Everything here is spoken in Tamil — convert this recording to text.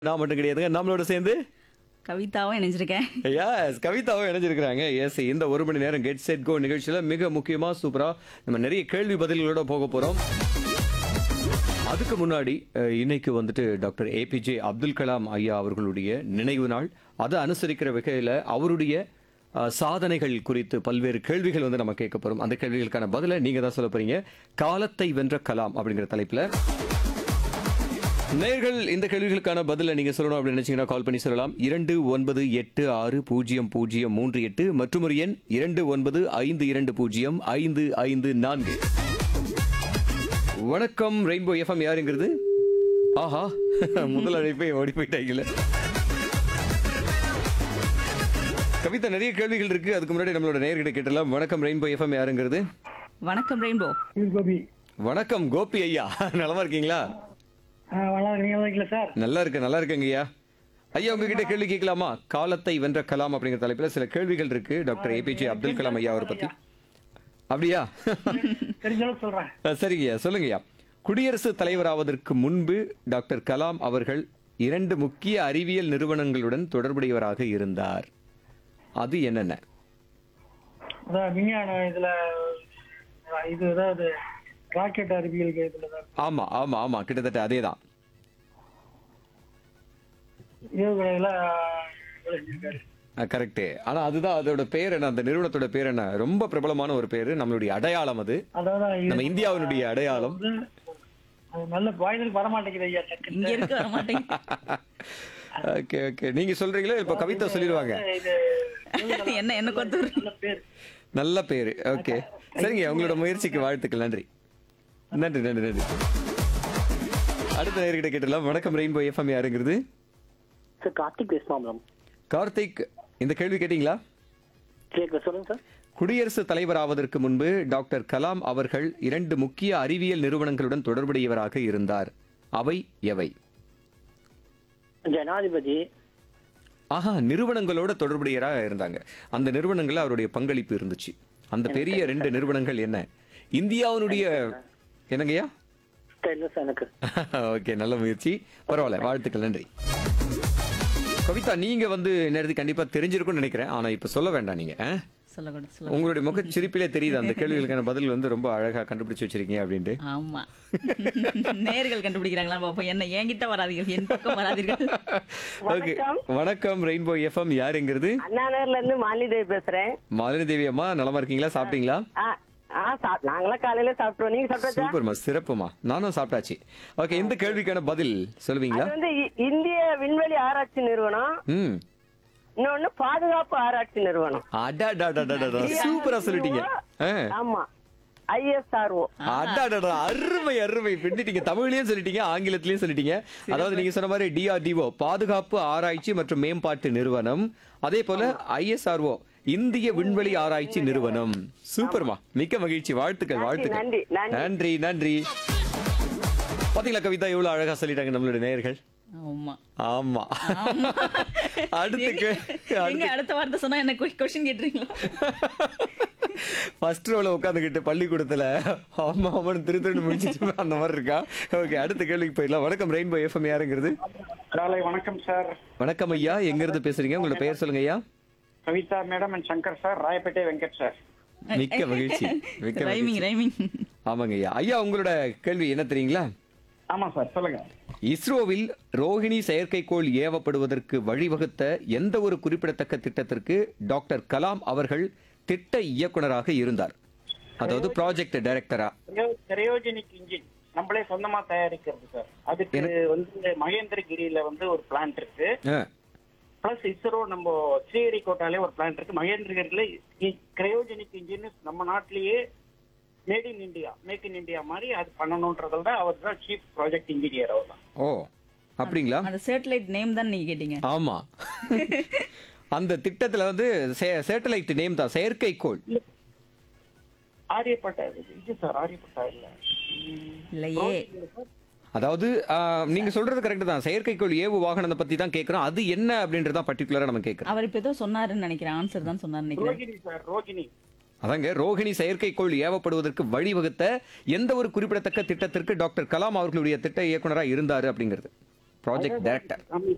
நான் மட்டும் கிடையாதுங்க நம்மளோட சேர்ந்து கவிதாவும் இணைஞ்சிருக்கேன் எஸ் கவிதாவும் இணைஞ்சிருக்கிறாங்க எஸ் இந்த ஒரு மணி நேரம் கெட் செட் கோ நிகழ்ச்சியில மிக முக்கியமா சூப்பரா நம்ம நிறைய கேள்வி பதில்களோட போக போறோம் அதுக்கு முன்னாடி அஹ், இன்னைக்கு வந்துட்டு டாக்டர் ஏபிஜே அப்துல் கலாம் ஐயா அவர்களுடைய நினைவு நாள் அதை அனுசரிக்கிற வகையில் அவருடைய அஹ், சாதனைகள் குறித்து பல்வேறு கேள்விகள் வந்து நம்ம கேட்க போறோம் அந்த கேள்விகளுக்கான பதிலை நீங்க தான் சொல்ல போறீங்க காலத்தை வென்ற கலாம் அப்படிங்கிற தலைப்புல நேர்கள் இந்த கேள்விகளுக்கான பதிலை நீங்க சொல்லணும் அப்படின்னு நினைச்சீங்கன்னா கால் பண்ணி சொல்லலாம் இரண்டு ஒன்பது எட்டு ஆறு பூஜ்ஜியம் பூஜ்ஜியம் மூன்று எட்டு மற்றும் ஒரு எண் இரண்டு ஒன்பது ஐந்து இரண்டு பூஜ்ஜியம் ஐந்து ஐந்து நான்கு வணக்கம் ரெயின்போ எஃப்எம் யாருங்கிறது ஆஹா முதல் அழைப்பை ஓடி போயிட்டாங்கல்ல கவிதா நிறைய கேள்விகள் இருக்கு அதுக்கு முன்னாடி நம்மளோட நேர்கிட்ட கேட்டலாம் வணக்கம் ரெயின்போ எஃப்எம் யாருங்கிறது வணக்கம் ரெயின்போ கோபி வணக்கம் கோபி ஐயா நலமா இருக்கீங்களா நல்லா இருக்கீங்க நல்லா இருக்கீங்களா சார் நல்லா இருக்கு நல்லா இருக்குங்க ஐயா ஐயா உங்ககிட்ட கேள்வி கேட்கலாமா காலத்தை வென்ற கலாம் அப்படிங்கிற தலைப்புல சில கேள்விகள் இருக்கு டாக்டர் ஏபிஜே அப்துல் கலாம் ஐயா அவரை பத்தி அப்படியா தெரிஞ்ச அளவுக்கு சொல்றேன் அஹ் சரிங்க ஐயா சொல்லுங்க ஐயா குடியரசுத் தலைவராவதற்கு முன்பு டாக்டர் கலாம் அவர்கள் இரண்டு முக்கிய அறிவியல் நிறுவனங்களுடன் தொடர்புடையவராக இருந்தார் அது என்னென்ன அதான் விஞ்ஞான இதுல இது ஏதாவது ராக்கெட் அறிவியல் இதுல தான் ஆமா ஆமா ஆமா கிட்டத்தட்ட அதேதான் ஏவுகணையில வேலை செஞ்சிருக்காரு கரெக்ட் ஆனா அதுதான் அதோட பேர் என்ன அந்த நிறுவனத்தோட பேர் என்ன ரொம்ப பிரபலமான ஒரு பேரு நம்மளுடைய அடையாளம் அது அதாவது இது நம்ம இந்தியாவினுடைய அடையாளம் வந்து அது நல்ல வாய்தலுக்கு வரமாட்டேங்குது ஐயா டக்குன்னு. இங்க இருக்க வர மாட்டேங்க ஓகே ஓகே நீங்க சொல்றீங்களா இப்ப கவிதா சொல்லிடுவாங்க இது என்ன என்ன கொத்து நல்ல பேர் நல்ல பேரு ஓகே சரிங்க உங்களோட முயற்சிக்கு வாழ்த்துக்கள் நன்றி நன்றி நன்றி நன்றி அடுத்த நேர்கிட்ட கேட்டலாம் வணக்கம் ரெயின்போ எஃப்எம் யாருங்கிறது சார் கார்த்திக் பேசுமா மேடம் கார்த்திக் இந்த கேள்வி கேட்டீங்களா கேட்க சொல்லுங்க சார் குடியரசுத் தலைவராவதற்கு முன்பு டாக்டர் கலாம் அவர்கள் இரண்டு முக்கிய அறிவியல் நிறுவனங்களுடன் தொடர்புடையவராக இருந்தார் அவை எவை ஜனாதிபதி ஆஹா நிறுவனங்களோட தொடர்புடையராக இருந்தாங்க அந்த நிறுவனங்கள்ல அவருடைய பங்களிப்பு இருந்துச்சு அந்த பெரிய ரெண்டு நிறுவனங்கள் என்ன இந்தியாவினுடைய என்னங்கய்யா தெரியல சார் எனக்கு ஓகே நல்ல முயற்சி பரவாயில்ல வாழ்த்துக்கள் நன்றி கவிதா நீங்க வந்து நேரத்துக்கு கண்டிப்பா தெரிஞ்சிருக்கும்னு நினைக்கிறேன் ஆனா இப்ப சொல்ல வேண்டாம் நீங்க ஆ? சொல்லக்கூடாது சொல்ல உங்களுடைய முக சிரிப்பிலே தெரியுது அந்த கேள்விகளுக்கான பதில் வந்து ரொம்ப அழகா கண்டுபிடிச்சு வச்சிருக்கீங்க அப்படின்ட்டு ஆமா நேர்கள் கண்டுபிடிக்கிறாங்களா பாப்போம் என்ன என்கிட்ட வராதீர்கள் என் பக்கம் வராதீர்கள் ஓகே வணக்கம் ரெயின்போ எஃப்எம் யாருங்கிறது அண்ணா நகர்ல இருந்து மாலிதேவி பேசுறேன் மாலினி தேவி அம்மா நலமா இருக்கீங்களா சாப்பிட்டீங்களா ஆ, ஆ, சாப்- நாங்களாம் காலையில சாப்பிட்டோம் நீங்க சாப்பிட்டாச்சா சூப்பர்மா சிறப்புமா நானும் சாப்பிட்டாச்சு ஓகே இந்த கேள்விக்கான பதில் சொல்லுவீங்களா அது வந்து இ- இந்திய விண்வெளி ஆராய்ச்சி நிறுவனம் ம் இன்னொன்னு பாதுகாப்பு ஆராய்ச்சி நிறுவனம் அடாடாடாடாடா சூப்பரா சொல்லிட்டீங்க ஆ. ஆமா ஐஎஸ்ஆர்ஓ அடாடாடா அருமை அருமை பின்னிட்டீங்க தமிழ்லயும் சொல்லிட்டீங்க ஆங்கிலத்திலயும் சொல்லிட்டீங்க அதாவது நீங்க சொன்ன மாதிரி டிஆர்டிஓ பாதுகாப்பு ஆராய்ச்சி மற்றும் மேம்பாட்டு நிறுவனம் அதே போல ஐஎஸ்ஆர்ஓ இந்திய விண்வெளி ஆராய்ச்சி நிறுவனம் சூப்பர்மா மிக்க மகிழ்ச்சி வாழ்த்துக்கள் வாழ்த்துக்கள் நன்றி, நன்றி. நன்றி நன்றி பாத்தீங்களா கவிதா எவ்வளவு அழகா சொல்லிட்டாங்க நம்மளுடைய நேயர்கள் ஆமா ஆமா அடுத்து கே- எங்க அடுத்த வார்த்தை சொன்னா என்ன கொஸ்டின் கேட்டுறீங்களா ஃபர்ஸ்ட் ரோல உட்காந்துக்கிட்டு பள்ளிக்கூடத்துல ஆமா ஆமான்னு திரு திருன்னு முடிச்சிட்டு அந்த மாதிரி இருக்கா ஓகே அடுத்த கேள்விக்கு போயிடலாம் வணக்கம் ரெயின்போ எஃப்எம் யாருங்கிறது காலை வணக்கம் சார் வணக்கம் ஐயா எங்க இருந்து பேசுறீங்க உங்களோட பெயர் சொல்லுங்க ஐயா Kavitha madam and Shankar sir Royapettah Venkat sir மிக்க மகிழ்ச்சி மிக்க ரைமிங் மகிழ்ச்சி ரைமிங் ஆமாங்க ஐயா ஐயா உங்களோட கேள்வி என்ன தெரியுங்களா ஆமா சார் சொல்லுங்க இஸ்ரோவில் ரோஹிணி செயற்கைக்கோள் ஏவப்படுவதற்கு வழிவகுத்த எந்த ஒரு குறிப்பிடத்தக்க திட்டத்திற்கு டாக்டர் கலாம் அவர்கள் திட்ட இயக்குனராக இருந்தார் அதாவது ப்ராஜெக்ட் டைரக்டரா கிரையோஜெனிக் இன்ஜின் நம்மளே சொந்தமா தயாரிக்கிறது சார் அதுக்கு வந்து மகேந்திரகிரியில வந்து ஒரு பிளான்ட் இருக்கு பிளஸ் இஸ்ரோ நம்ம ஸ்ரீஹரிகோட்டாலே ஒரு பிளான்ட் இருக்கு மகேந்திரகிரியில கிரையோஜெனிக் இன்ஜின் நம்ம நாட்டிலேயே made in India make in India மாதிரி அது பண்ணணும்ன்றதுல அவர் தான் சீஃப் ப்ராஜெக்ட் இன்ஜினியர் அவர் தான் ஓ அப்படிங்களா அந்த சேட்டலைட் நேம் தான் நீங்க கேட்டீங்க ஆமா அந்த திட்டத்துல வந்து சேட்டலைட் நேம் தான் செயற்கைக்கோள் ஆரியப்பட்டா இது சார் ஆரியப்பட்டா இல்ல இல்லையே அதாவது ஆ, நீங்க சொல்றது கரெக்ட் தான் செயற்கைக்கோள் ஏவு வாகனத்தை பத்தி தான் கேக்குறோம் அது என்ன அப்படின்றதான் பர்டிகுலரா நம்ம கேக்குறோம் அவர் இப்ப ஏதோ சொன்னாருன்னு நினைக்கிறேன் ஆன்சர் தான் சொன்னாரு நினைக்கிறேன் ரோகிணி சார் ரோகிணி அதாங்க ரோஹிணி செயற்கைக்கோள் ஏவப்படுவதற்கு வழிவகுத்த எந்த ஒரு குறிப்பிடத்தக்க திட்டத்திற்கு டாக்டர் கலாம் அவர்களுடைய திட்ட இயக்குனரா இருந்தாரு அப்படிங்கிறது ப்ராஜெக்ட் டைரக்டர் ஆமா